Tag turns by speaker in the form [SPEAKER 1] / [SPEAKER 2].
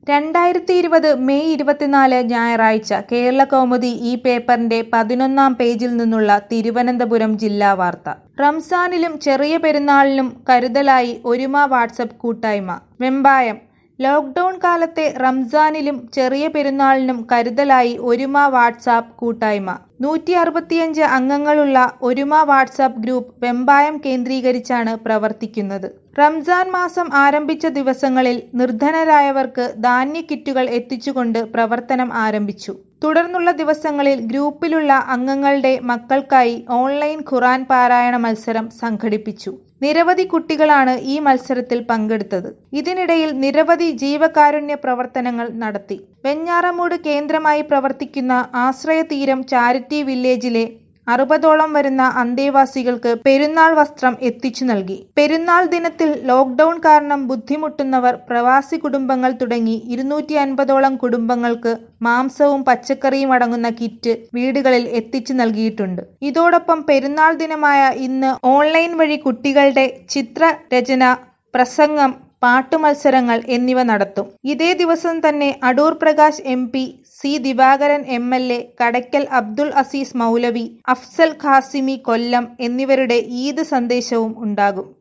[SPEAKER 1] രണ്ടായിരത്തി ഇരുപത് മെയ് ഇരുപത്തിനാല് ഞായറാഴ്ച കേരളകൗമുദി ഈ പേപ്പറിന്റെ പതിനൊന്നാം പേജിൽ നിന്നുള്ള തിരുവനന്തപുരം ജില്ലാ വാർത്ത റംസാനിലും ചെറിയ പെരുന്നാളിനും കരുതലായി ഒരുമ വാട്സപ്പ് കൂട്ടായ്മ വെമ്പായം ലോക്ഡൌൺ കാലത്തെ റംസാനിലും ചെറിയ പെരുന്നാളിനും കരുതലായി ഒരുമ വാട്സാപ്പ് കൂട്ടായ്മ നൂറ്റി അറുപത്തിയഞ്ച് അംഗങ്ങളുള്ള ഒരുമ വാട്സാപ്പ് ഗ്രൂപ്പ് വെമ്പായം കേന്ദ്രീകരിച്ചാണ് പ്രവർത്തിക്കുന്നത് റംസാൻ മാസം ആരംഭിച്ച ദിവസങ്ങളിൽ നിർധനരായവർക്ക് ധാന്യ കിറ്റുകൾ എത്തിച്ചുകൊണ്ട് പ്രവർത്തനം ആരംഭിച്ചു തുടർന്നുള്ള ദിവസങ്ങളിൽ ഗ്രൂപ്പിലുള്ള അംഗങ്ങളുടെ മക്കൾക്കായി ഓൺലൈൻ ഖുറാൻ പാരായണ മത്സരം സംഘടിപ്പിച്ചു നിരവധി കുട്ടികളാണ് ഈ മത്സരത്തിൽ പങ്കെടുത്തത് ഇതിനിടയിൽ നിരവധി ജീവകാരുണ്യ പ്രവർത്തനങ്ങൾ നടത്തി വെഞ്ഞാറമൂട് കേന്ദ്രമായി പ്രവർത്തിക്കുന്ന ആശ്രയ തീരം ചാരിറ്റി വില്ലേജിലെ അറുപതോളം വരുന്ന അന്തേവാസികൾക്ക് പെരുന്നാൾ വസ്ത്രം എത്തിച്ചു നൽകി പെരുന്നാൾ ദിനത്തിൽ ലോക്ഡൌൺ കാരണം ബുദ്ധിമുട്ടുന്നവർ പ്രവാസി കുടുംബങ്ങൾ തുടങ്ങി ഇരുന്നൂറ്റി അൻപതോളം കുടുംബങ്ങൾക്ക് മാംസവും പച്ചക്കറിയും അടങ്ങുന്ന കിറ്റ് വീടുകളിൽ എത്തിച്ചു നൽകിയിട്ടുണ്ട് ഇതോടൊപ്പം പെരുന്നാൾ ദിനമായ ഇന്ന് ഓൺലൈൻ വഴി കുട്ടികളുടെ ചിത്രരചന പ്രസംഗം പാട്ടുമത്സരങ്ങൾ എന്നിവ നടത്തും ഇതേ ദിവസം തന്നെ Adoor Prakash M P C Divakaran M L A Kadakkal Abdul Azeez Moulavi Afsal Khasimi Kollam എന്നിവരുടെ ഈദ് സന്ദേശവും ഉണ്ടാകും